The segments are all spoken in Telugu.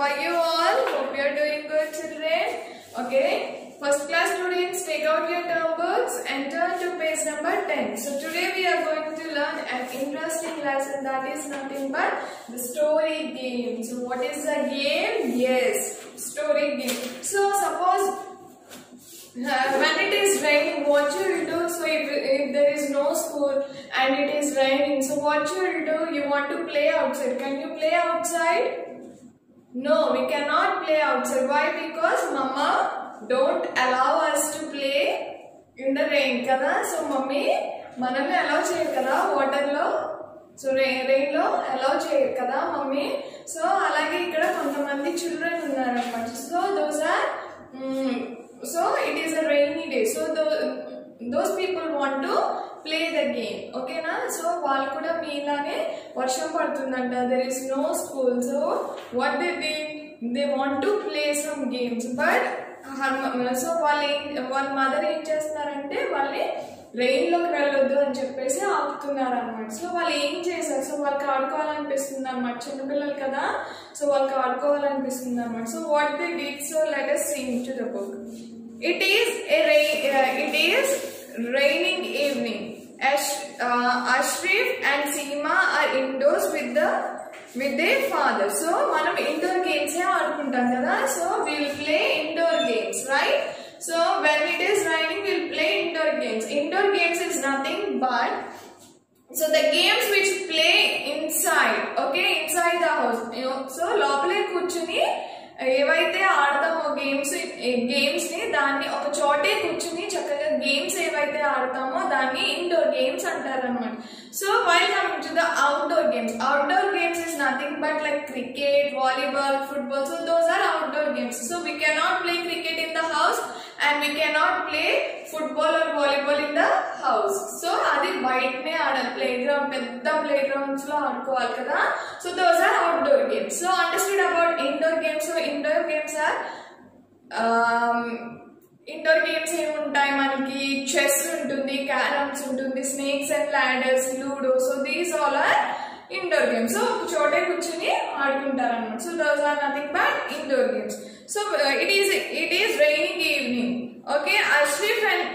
are you all? Hope you are doing good, children. Okay. First class students, take out your term books and turn to page number 10. So today we are going to learn an interesting lesson that is nothing but the story game. So what is the game? Yes, story game. So suppose uh, when it is raining, what you will do? So if, if there is no school and it is raining, so what you will do? You want to play outside. Can you play outside? No, we cannot play outside. Why? Because mama don't allow us to play in the rain కదా సో మమ్మీ మనల్ని అలౌ చేయరు కదా వాటర్ లో సో రెయిన్ లో అలౌ చేయరు కదా మమ్మీ సో అలాగే ఇక్కడ కొంతమంది చిల్డ్రన్ ఉన్నారనమాట so those are so it is a rainy day so those people want to play the game ఓకేనా సో వాళ్ళు కూడా మీలానే వర్షం పడుతుందంట there is no school so what they they they want to play some games but so వాళ్ళు ఏం వాళ్ళ మదర్ ఏం చేస్తున్నారంటే వాళ్ళని రెయిన్ లోకి వెళ్ళొద్దు అని చెప్పేసి ఆపుతున్నారు అనమాట సో వాళ్ళు ఏం చేశారు సో వాళ్ళకి ఆడుకోవాలనిపిస్తుంది అనమాట చిన్నపిల్లలు కదా సో వాళ్ళకి ఆడుకోవాలనిపిస్తుంది అనమాట so what they did so let us sing to the book it is a it is raining evening Ashrif and Seema are indoors with the with they father so మనం ఇండోర్ గేమ్స్ ఏ ఆడుకుంటాం కదా so will play indoor games right so when it is raining will play indoor games indoor games is nothing but so the games which play inside okay inside the house so లోపలే కూర్చుని ఏవైతే ఆడతామో గేమ్స్ గేమ్స్ ని దాన్ని ఒక చోటే కూర్చుని చక్కగా గేమ్స్ ఏవైతే ఆడతామో దాన్ని ఇండోర్ గేమ్స్ అంటారు అనమాట so while coming to the outdoor games outdoor games is nothing but like cricket volleyball football so those are outdoor games so we cannot play cricket in the house and we cannot play football or volleyball in the house so అది బయటనే ఆడాలి ప్లే గ్రౌండ్ పెద్ద ప్లే గ్రౌండ్స్ లో ఆడుకోవాలి కదా so those are outdoor games so understood about indoor games so indoor games are indoor games ఏముంటాయి మనకి చెస్ ఉంటుంది క్యారమ్స్ ఉంటుంది snakes and ladders ludo so these all are indoor games so ఒక చోటే కూర్చుని ఆడుకుంటారు అనమాట so those are nothing but indoor games so it is it is raining evening okay Ashrif and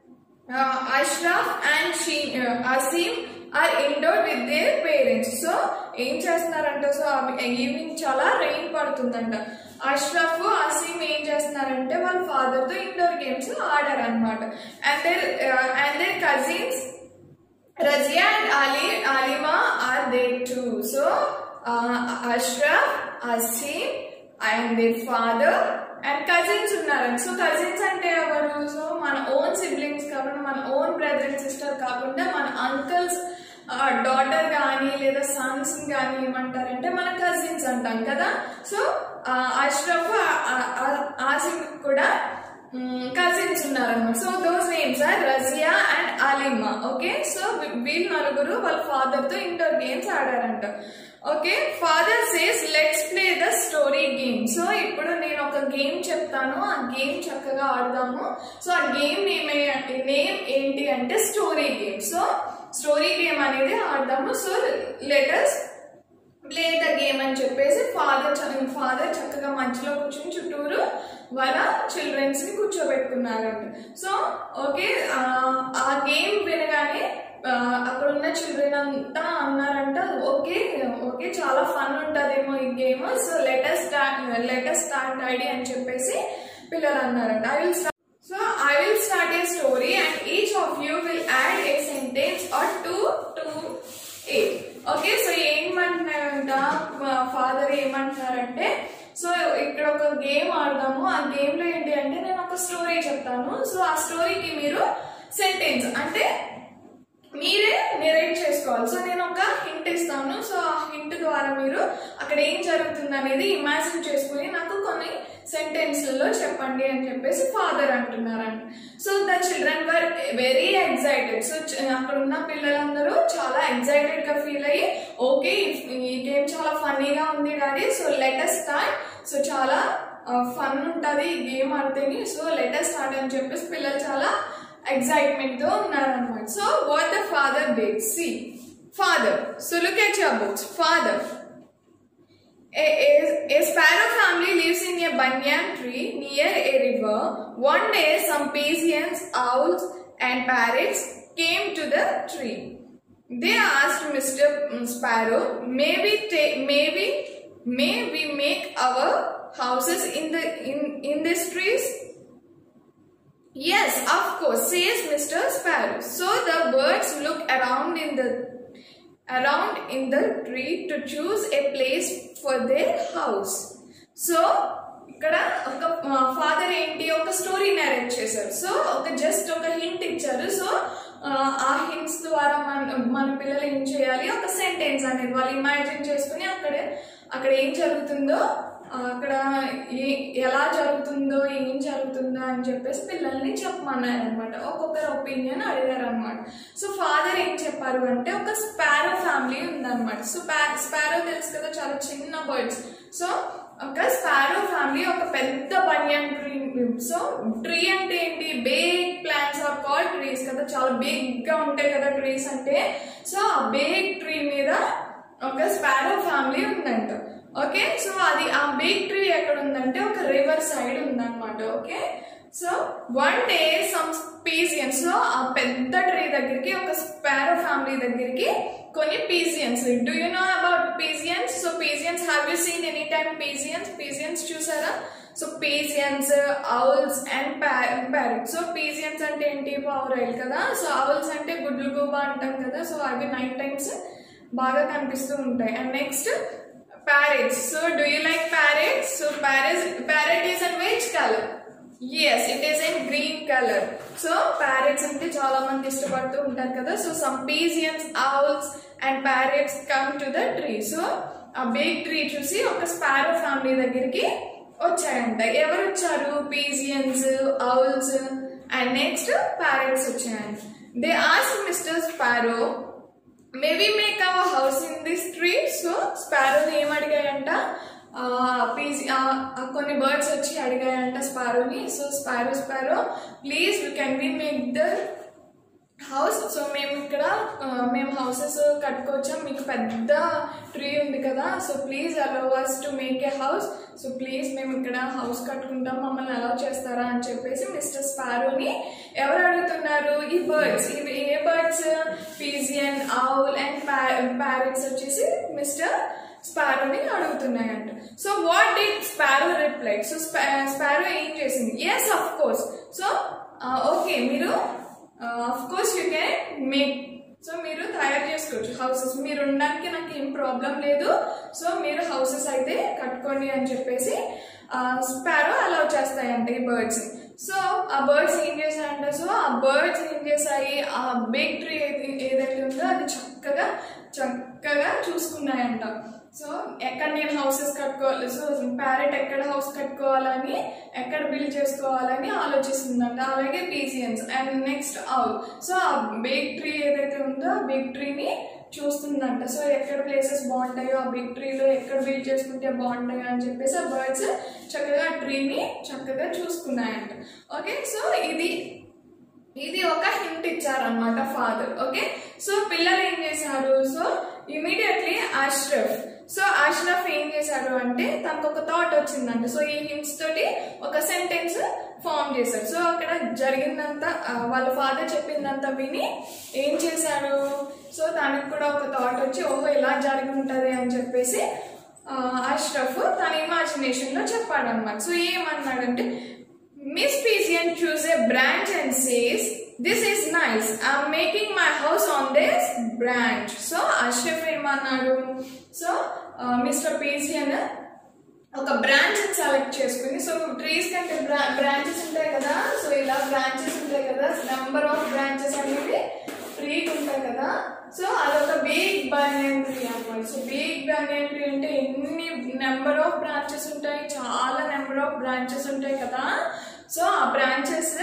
Ashraf and she Aseem are indoor with their parents so ఏం చేస్తున్నారంట సో ఈవినింగ్ చాలా రెయిన్ పడుతుందంట అష్రఫ్ అసీమ్ ఏం చేస్తున్నారంటే వాళ్ళ ఫాదర్ తో ఇండోర్ గేమ్స్ ఆడారు అనమాట and there and there cousins Razia and Ali Alima are they two so Ashraf Aseem and their father and cousins ఉన్నారండి సో కజిన్స్ అంటే ఎవరు సో మన ఓన్ సిబ్లింగ్స్ కాకుండా మన ఓన్ బ్రదర్ అండ్ సిస్టర్ కాకుండా మన అంకల్స్ డాటర్ కానీ లేదా సన్స్ కానీ ఏమంటారంటే మన కజిన్స్ అంటాం కదా సో అష్రఫ్ ఆసిఫ్ కూడా కజిన్స్ ఉన్నారన్నమాట so those names are Razia and Alima okay so వీళ్ళు నలుగురు వాళ్ళ ఫాదర్ తో ఇండోర్ గేమ్స్ ఆడారంట okay father says let's play the story game so ఇప్పుడు నేను ఒక గేమ్ చెప్తాను ఆ గేమ్ చక్కగా ఆడదాము సో ఆ గేమ్ నేమ్ నేమ్ ఏంటి అంటే story game so story game అనేది ఆడదాము so let us play the game అని చెప్పేసి ఫాదర్ ఫాదర్ చక్కగా మధ్యలో కూర్చొని చుట్టూరు వాళ్ళ చిల్డ్రన్స్ ని కూర్చోబెట్టుకున్నారంట సో ఓకే ఆ గేమ్ వినగానే అక్కడ ఉన్న చిల్డ్రన్ అంతా అన్నారంట ఓకే ఓకే చాలా ఫన్ ఉంటుందేమో ఈ game so let us start let us start daddy అని చెప్పేసి పిల్లలు అన్నారంట I will start so I will start a story and each of you will add a sentence or two to a okay so ఏమంటున్నారంట ఫాదర్ ఏమంటున్నారంటే సో ఇక్కడ ఒక గేమ్ ఆడదాము ఆ గేమ్ లో ఏంటి అంటే నేను ఒక స్టోరీ చెప్తాను సో ఆ స్టోరీకి మీరు సెంటెన్స్ అంటే మీరే నెరేట్ చేసుకోవాలి సో నేను ఒక హింట్ ఇస్తాను సో ఆ హింట్ ద్వారా మీరు అక్కడ ఏం జరుగుతుంది అనేది ఇమాజిన్ చేసుకుని నాకు కొన్ని సెంటెన్స్లలో చెప్పండి అని చెప్పేసి ఫాదర్ అంటున్నారంట so the children were very excited so అక్కడ ఉన్న పిల్లలందరూ చాలా ఎగ్జైటెడ్ గా ఫీల్ అయ్యి ఓకే ఈ గేమ్ చాలా ఫన్నీగా ఉంది daddy so let us start so చాలా ఫన్ ఉంటుంది ఈ గేమ్ ఆడితేని సో లెటర్ స్టార్ట్ అని చెప్పేసి పిల్లలు చాలా ఎగ్జైట్మెంట్ తో ఉన్నారనమాట so what the father did see father so look at your books father A, a, a sparrow family lives in a banyan tree near a river. One day, some pigeons, owls, and parrots came to the tree. They asked Mr. Sparrow, "May we take, may we, may we make our houses in the in in these trees?" Yes, of course, says Mr. Sparrow. So the birds look around in the around in the tree to choose a place for their house. So ఇక్కడ ఒక ఫాదర్ ఏంటి ఒక స్టోరీ నరేట్ చేశారు సో ఒక జస్ట్ ఒక హింట్ ఇచ్చారు సో ఆ హింట్స్ ద్వారా మన మన పిల్లలు ఏం చేయాలి ఒక సెంటెన్స్ అనేది వాళ్ళు ఇమాజిన్ చేసుకుని అక్కడ అక్కడ ఏం జరుగుతుందో ఆ, అక్కడ ఏ- ఎలా జరుగుతుందో ఏం జరుగుతుందో అని చెప్పేసి పిల్లల్ని చెప్పమన్నారు అనమాట ఒక్కొక్కరు ఒపీనియన్ అడిగారు అనమాట సో ఫాదర్ ఏం చెప్పారు అంటే ఒక స్పారో ఫ్యామిలీ ఉందన్నమాట సో స్పారో తెలుసు కదా చాలా చిన్న బర్డ్స్ సో ఒక స్పారో ఫ్యామిలీ ఒక పెద్ద బనియన్ ట్రీ సో ట్రీ అంటే ఏంటి big plants are call trees కదా చాలా బిగ్ గా ఉంటాయి కదా ట్రీస్ అంటే సో ఆ బిగ్ ట్రీ మీద ఒక స్పారో ఫ్యామిలీ ఉందంట ఓకే సో అది ఆ బిగ్ ట్రీ ఎక్కడ ఉందంటే ఒక రివర్ సైడ్ ఉందన్నమాట okay so one day some pigeons so ఆ పెద్ద ట్రీ దగ్గరికి ఒక స్పారో ఫ్యామిలీ దగ్గరికి కొన్ని pigeons do you know about pigeons so pigeons have you seen any time pigeons pigeons చూసారా so pigeons owls and parrot so pigeons అంటే ఏంటి పావురాయిల్ కదా సో ఔల్స్ అంటే గుడ్లు గూబ అంటాం కదా సో అవి నైట్ టైమ్స్ బాగా కనిపిస్తూ ఉంటాయి and next parrots so do you like parrots so parrots parrot is in which color yes it is in green color so parrots అంటే చాలా మంది ఇష్టపడుతూ ఉంటారు కదా so some pigeons owls and parrots come to the tree so ఆ బిగ్ ట్రీ చూసి ఒక స్పారో ఫ్యామిలీ దగ్గరికి వచ్చాయంట ఎవరు వచ్చారు pigeons owls and next parrots వచ్చాయంట they ask Mr sparrow maybe make our house in this tree so స్పారోని ఏం అడిగాయంట ఆ, పీజీ ఆ, ఆ కొన్ని బర్డ్స్ వచ్చి అడిగాయంట స్పారోని so sparrow sparrow please you can we make the house so మేము ఇక్కడ ఆ, మేము హౌసెస్ కట్టుకోవచ్చాం మీకు పెద్ద ట్రీ ఉంది కదా so please allow us to make a house so please మేము ఇక్కడ హౌస్ కట్టుకుంటాం మమ్మల్ని అలౌ చేస్తారా అని చెప్పేసి మిస్టర్ స్పారోని ఎవరు అడుగుతున్నారు ఈ బర్డ్స్ ఇవి ఏ birds pigeon owl and parrots వచ్చేసి మిస్టర్ స్పారోని అడుగుతున్నాయంట so what the sparrow replied so sparrow ఏం చేసింది yes of course so okay మీరు of course you can make so మీరు తయారు చేసుకోవచ్చు హౌసెస్ మీరు ఉండడానికి నాకు ఏం ప్రాబ్లం లేదు సో మీరు హౌసెస్ అయితే కట్టుకోండి అని చెప్పేసి స్పారో అలౌ చేస్తాయంట ఈ బర్డ్స్ సో ఆ బర్డ్స్ ఏం చేశాయంట సో ఆ బర్డ్స్ ఏం చేశాయి ఆ బిగ్ ట్రీ ఏదైతే ఉందో అది చక్కగా చక్కగా చూసుకున్నాయంట సో ఎక్కడ నేను హౌసెస్ కట్టుకోవాలి సో ప్యారెట్ ఎక్కడ హౌస్ కట్టుకోవాలని ఎక్కడ బిల్డ్ చేసుకోవాలని ఆలోచిస్తుందంట అలాగే pigeons and next all so ఆ బిగ్ ట్రీ ఏదైతే ఉందో ఆ బిగ్ ట్రీని చూస్తుందంట సో ఎక్కడ ప్లేసెస్ బాగుంటాయో ఆ బిగ్ ట్రీలో ఎక్కడ బిల్డ్ చేసుకుంటే బాగుంటాయో అని చెప్పేసి ఆ బర్డ్స్ చక్కగా ఆ ట్రీని చక్కగా చూసుకున్నాయంట ఓకే సో ఇది ఇది ఒక హింట్ ఇచ్చారనమాట ఫాదర్ ఓకే సో పిల్లలు ఏం చేశారు so immediately Ashraf so Ashraf ఏం చేశాడు అంటే తనకు ఒక థాట్ వచ్చిందంట సో ఈ హింట్స్ తోటి ఒక సెంటెన్స్ ఫామ్ చేశాడు సో అక్కడ జరిగిందంతా ఆ, వాళ్ళ ఫాదర్ చెప్పిందంతా విని ఏం చేశాడు సో తనకు కూడా ఒక థాట్ వచ్చి ఓహో ఇలా జరిగి ఉంటది అని చెప్పేసి ఆ, అష్రఫ్ తన ఇమాజినేషన్ లో చెప్పాడు అనమాట సో ఏమన్నాడంటే Miss Pigeon choose a branch and says, This is nice. I'm making my house on this branch. So, Ashraf ఏమన్నాడు సో మిస్టర్ పీజియన్ ఒక బ్రాంచ్ సెలెక్ట్ చేసుకుని సో ట్రీస్ కంటే బ్రాంచెస్ ఉంటాయి కదా సో ఇలా బ్రాంచెస్ ఉంటాయి కదా నెంబర్ ఆఫ్ బ్రాంచెస్ అనేవి ట్రీకి ఉంటాయి కదా సో అదొక బిగ్ బనియన్ ట్రీ అన్నమాట సో బిగ్ బనియన్ ట్రీ అంటే ఎన్ని నెంబర్ ఆఫ్ బ్రాంచెస్ ఉంటాయి చాలా నెంబర్ ఆఫ్ బ్రాంచెస్ ఉంటాయి కదా సో ఆ బ్రాంచెస్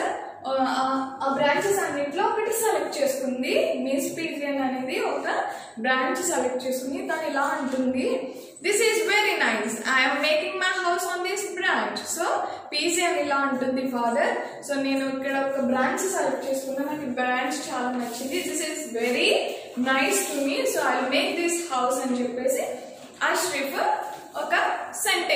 ఆ బ్రాంచెస్ అన్నింటిలో ఒకటి సెలెక్ట్ చేసుకుంది మిస్ పీజియన్ అనేది ఒక బ్రాంచ్ సెలెక్ట్ చేసుకుని తను ఇలా అంటుంది this is very nice I'm making my house on this branch so pigeon ఇలా అంటుంది ఫాదర్ సో నేను ఇక్కడ ఒక బ్రాంచ్ సెలెక్ట్ చేసుకున్నా నాకు ఈ బ్రాంచ్ చాలా నచ్చింది this is very nice to me so I make this house అని చెప్పేసి అష్రిఫ్ ఒక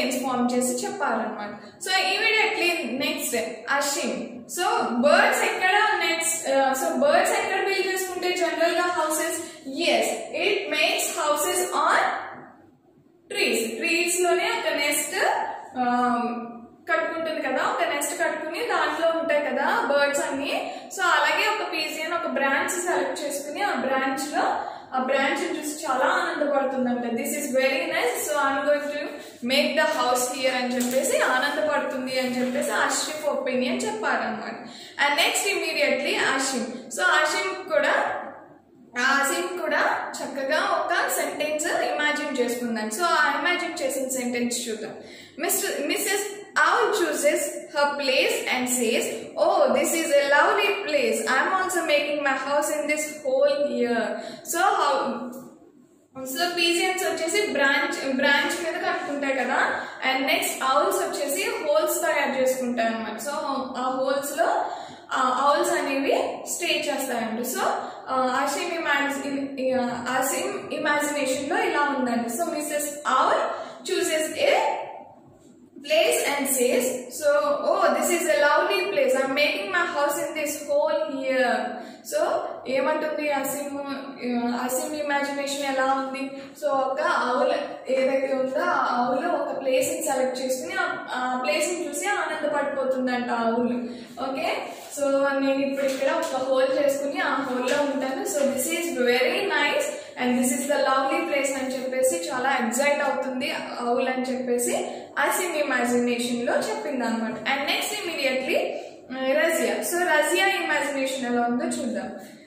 చైన్స్ ఫామ్ చేసి చెప్పారనమాట so immediately next Ashim so birds ఎక్కడ నెక్స్ట్ సో బర్డ్స్ ఎక్కడ బిల్డ్ చేసుకుంటే జనరల్ గా houses yes it makes houses on trees trees లోనే ఒక నెస్ట్ కట్టుకుంటుంది కదా ఒక నెస్ట్ కట్టుకుని దాంట్లో ఉంటాయి కదా బర్డ్స్ అన్ని సో అలాగే ఒక పీజియన్ ఒక బ్రాంచ్ సెలెక్ట్ చేసుకుని ఆ బ్రాంచ్ లో ఆ బ్రాంచ్ చూసి చాలా ఆనందపడుతుందంట this is very nice so I'm going to make the house here అని చెప్పేసి ఆనందపడుతుంది అని చెప్పేసి అషిఫ్ ఒపీనియన్ చెప్పారనమాట and next immediately Ashim so Ashim కూడా ఆసిమ్ కూడా చక్కగా ఒక సెంటెన్స్ ఇమాజిన్ చేసుకుందాం సో ఆ ఇమాజిన్ చేసిన సెంటెన్స్ చూద్దాం Mr Mrs Owl chooses her place and says, Oh, this is a lovely place. I'm also making my house in this hole here. So, how so pigeons వచ్చేసి బ్రాంచ్ బ్రాంచ్ మీద కట్టుకుంటాయి కదా అండ్ నెక్స్ట్ ఔల్స్ వచ్చేసి హోల్స్ తయారు చేసుకుంటాయి అన్నమాట సో ఆ హోల్స్ లో ఔల్స్ అనేవి స్టే చేస్తాయండి so Asim imagine Asim imagination లో ఇలా ఉందండి so Mrs owl chooses a place and says, So, oh, this is a lovely place. I'm making my house in this hole here. So ఏమంటుంది అసిమ్ అసిమ్ ఇమాజినేషన్ ఎలా ఉంది సో ఒక ఆవుల ఏదైతే ఉందో ఆ ఆవులో ఒక ప్లేస్ ని సెలెక్ట్ చేసుకుని ఆ ప్లేస్ ని చూసి ఆనందపడిపోతుందంట ఆవులు ఓకే సో నేను ఇప్పుడు ఇక్కడ ఒక హోల్ చేసుకుని ఆ హోల్లో ఉంటాను so this is very nice and this is the lovely place అని చెప్పేసి చాలా ఎగ్జైట్ అవుతుంది అవుల్ అని చెప్పేసి అసిమ్ ఇమాజినేషన్ లో చెప్పింది అనమాట and next immediately Razia so Razia imagination ఎలా ఉందో చూద్దాం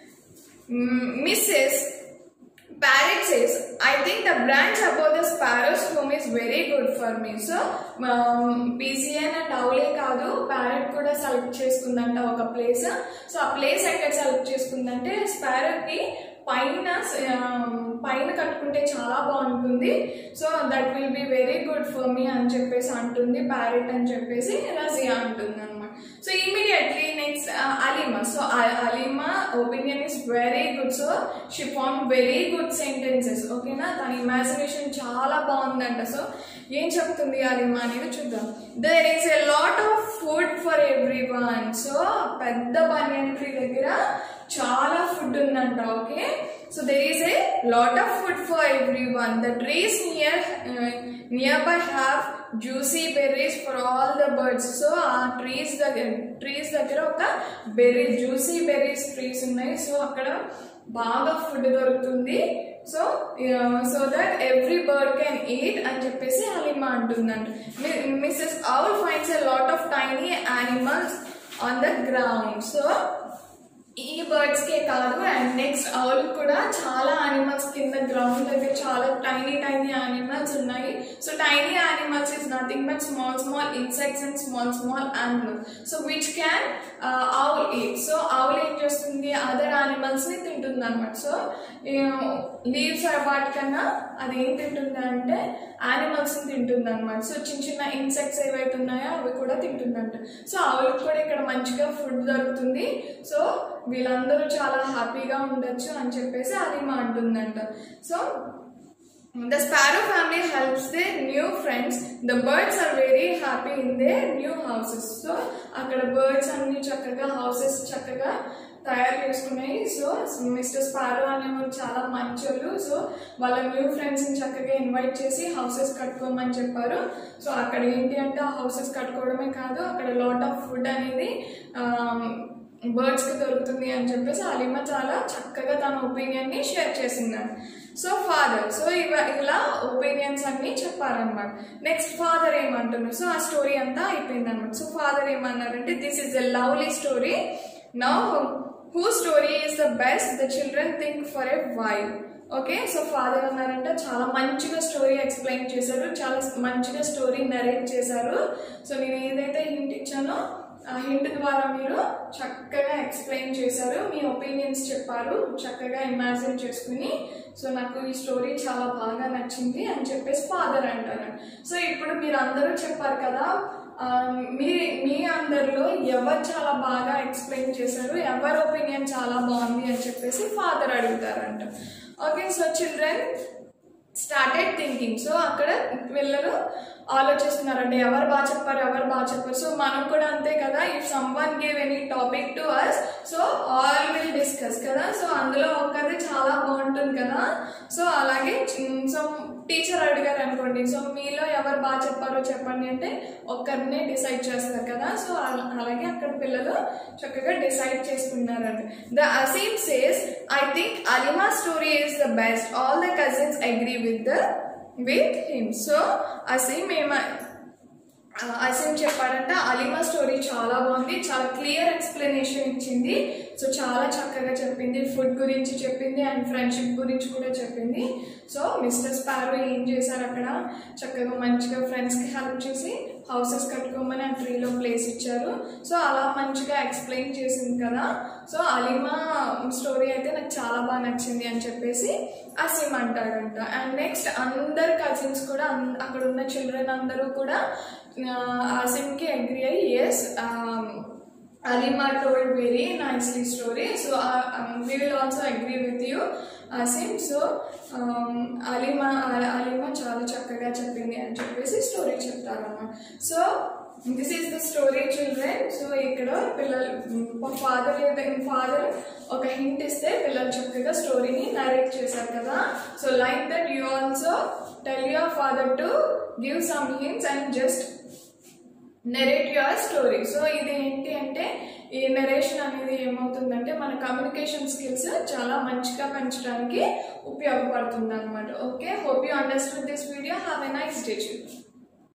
Mrs Parrot says, I think the branch above the sparrow's home is very good for me. So, pigeon and అవులే కాదు ప్యారెట్ కూడా సెలెక్ట్ చేసుకుందంట ఒక ప్లేస్ సో ఆ ప్లేస్ ఎక్కడ సెలెక్ట్ చేసుకుందంటే స్పారోకి పైన పైన కట్టుకుంటే చాలా బాగుంటుంది so that will be very good for me అని చెప్పేసి అంటుంది ప్యారెట్ అని చెప్పేసి రజియా అంటుంది అనమాట so immediately next Alima so Alima opinion is very good so she form very good sentences ఓకేనా తన ఇమాజినేషన్ చాలా బాగుందంట సో ఏం చెప్తుంది అలీమా అనేది చూద్దాం there is a lot of food for everyone so పెద్ద బనియన్ ట్రీ దగ్గర చాలా ఫుడ్ ఉందంట okay so there is a lot of food for everyone the trees near nearby have juicy berries for all the birds so ఆ ట్రీస్ దగ్గర ట్రీస్ దగ్గర ఒక బెర్రీ జ్యూసీ బెర్రీస్ ట్రీస్ ఉన్నాయి సో అక్కడ బాగా ఫుడ్ దొరుకుతుంది so so that every bird can eat అని చెప్పేసి హలీమా అంటుందంట Mrs owl finds a lot of tiny animals on the ground so ఈ బర్డ్స్ కే కాదు అండ్ నెక్స్ట్ ఆవులు కూడా చాలా యానిమల్స్ కింద గ్రౌండ్ దగ్గర చాలా టైనీ టైనీ యానిమల్స్ ఉన్నాయి so tiny animals is nothing but small small insects and small small animals so which can owl eat so ఆవులు ఏం చేస్తుంది అదర్ యానిమల్స్ ని తింటుంది అనమాట సో లీవ్స్ వాటికన్నా అది ఏం తింటుంది అంటే యానిమల్స్ ని తింటుంది అనమాట సో చిన్న చిన్న ఇన్సెక్ట్స్ ఏవైతే ఉన్నాయో అవి కూడా తింటుందంట సో ఆవులకు కూడా ఇక్కడ మంచిగా ఫుడ్ దొరుకుతుంది సో వీళ్ళందరూ చాలా హ్యాపీగా ఉండొచ్చు అని చెప్పేసి అది మా అంటుందంట so The sparrow family helps their new friends. The birds are very happy in their new houses. So అక్కడ బర్డ్స్ అన్ని చక్కగా హౌసెస్ చక్కగా తయారు చేసుకున్నాయి సో మిస్టర్ స్పారో అనేవారు చాలా మంచోళ్ళు సో వాళ్ళ న్యూ ఫ్రెండ్స్ని చక్కగా ఇన్వైట్ చేసి హౌసెస్ కట్టుకోమని చెప్పారు సో అక్కడ ఏంటి అంటే ఆ హౌసెస్ కట్టుకోవడమే కాదు అక్కడ లాట్ ఆఫ్ ఫుడ్ అనేది బర్డ్స్కి దొరుకుతుంది అని చెప్పేసి అలీమా చాలా చక్కగా తన ఒపీనియన్ని షేర్ చేసిందండి సో ఫాదర్ సో ఇవ ఇలా ఒపీనియన్స్ అన్ని చెప్పారనమాట నెక్స్ట్ ఫాదర్ ఏమంటున్నారు సో ఆ స్టోరీ అంతా అయిపోయింది అనమాట సో ఫాదర్ ఏమన్నారంటే this is a lovely story now who story is the best the children think for a while okay so father అన్నారంటే చాలా మంచిగా స్టోరీ ఎక్స్ప్లెయిన్ చేశారు చాలా మంచిగా స్టోరీ నరేట్ చేశారు సో నేను ఏదైతే హింట్ ఇచ్చానో ఆ హింట్ ద్వారా మీరు చక్కగా ఎక్స్ప్లెయిన్ చేశారు మీ ఒపీనియన్స్ చెప్పారు చక్కగా ఇమాజిన్ చేసుకుని సో నాకు ఈ స్టోరీ చాలా బాగా నచ్చింది అని చెప్పేసి ఫాదర్ అంటారు సో ఇప్పుడు మీరు అందరూ చెప్పారు కదా ఆ, మీ మీ అందరిలో ఎవరు చాలా బాగా ఎక్స్ప్లెయిన్ చేశారు ఎవరి ఒపీనియన్ చాలా బాగుంది అని చెప్పేసి ఫాదర్ అడుగుతారంట okay so children started thinking so అక్కడ పిల్లలు ఆలోచిస్తున్నారంటే ఎవరు బాగా చెప్పారు ఎవరు బాగా చెప్పారు సో మనం కూడా అంతే కదా if someone gave any topic to us so all will discuss కదా సో అందులో ఒక్కది చాలా బాగుంటుంది కదా సో అలాగే సో టీచర్ అడిగారు అనుకోండి సో మీలో ఎవరు బాగా చెప్పారో చెప్పండి అంటే ఒక్కరినే డిసైడ్ చేస్తారు కదా సో అల- అలాగే అక్కడ పిల్లలు చక్కగా డిసైడ్ చేసుకున్నారండి the Aseem says I think Alima story is the best all the cousins agree with the with him so Aseem ఏమ అసీమ్ చెప్పాడంట అలిమా స్టోరీ చాలా బాగుంది చాలా క్లియర్ ఎక్స్ప్లెనేషన్ ఇచ్చింది సో చాలా చక్కగా చెప్పింది ఫుడ్ గురించి చెప్పింది అండ్ ఫ్రెండ్షిప్ గురించి కూడా చెప్పింది సో మిస్టర్ స్పారో ఏం చేశారు అక్కడ చక్కగా మంచిగా ఫ్రెండ్స్కి హెల్ప్ చేసి హౌసెస్ కట్టుకోమని ఆ ట్రీలో ప్లేస్ ఇచ్చారు సో అలా మంచిగా ఎక్స్ప్లెయిన్ చేసింది కదా సో అలిమా స్టోరీ అయితే నాకు చాలా బాగా నచ్చింది అని చెప్పేసి అసీమ్ అంటాడంట అండ్ నెక్స్ట్ అందరు కజిన్స్ కూడా అన్- అక్కడ ఉన్న చిల్డ్రన్ అందరూ కూడా అసీమ్కి అగ్రి అయ్యి yes Alima told very nicely story so uh, um, we will also agree with you Aseem so Alima Alima చాలా చక్కగా చెప్పింది అని చెప్పేసి స్టోరీ చెప్తారన్నమాట so this is the story children so ఇక్కడ పిల్లలు ఫాదర్ ఫాదర్ ఒక హింట్ ఇస్తే పిల్లలు చక్కగా స్టోరీని నరేట్ చేశారు కదా so like that you also tell your father to give some hints and just narrate your story so ఇది ఏంటి అంటే ఈ నెరేషన్ అనేది ఏమవుతుందంటే మన కమ్యూనికేషన్ స్కిల్స్ చాలా మంచిగా పెంచడానికి ఉపయోగపడుతుంది అనమాట okay hope you understood this video have a nice day